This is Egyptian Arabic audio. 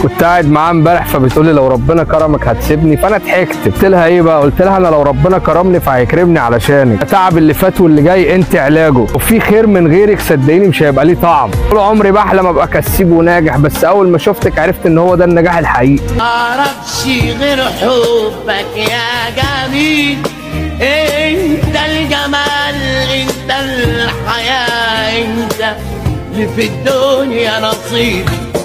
كنت قاعد معاها امبارح فبتقولي لو ربنا كرمك هتسيبني فانا ضحكت قلت لها ايه بقى قلت لها انا لو ربنا كرمني فهيكرمني علشانك التعب اللي فات واللي جاي انت علاجه وفي خير من غيرك صدقيني مش هيبقى ليه طعم طول عمري بحلم ابقى كسيب وناجح بس اول ما شفتك عرفت ان هو ده النجاح الحقيقي معرفش غير حبك يا جميل انت الجمال انت الحياة انت اللي في الدنيا نصيبي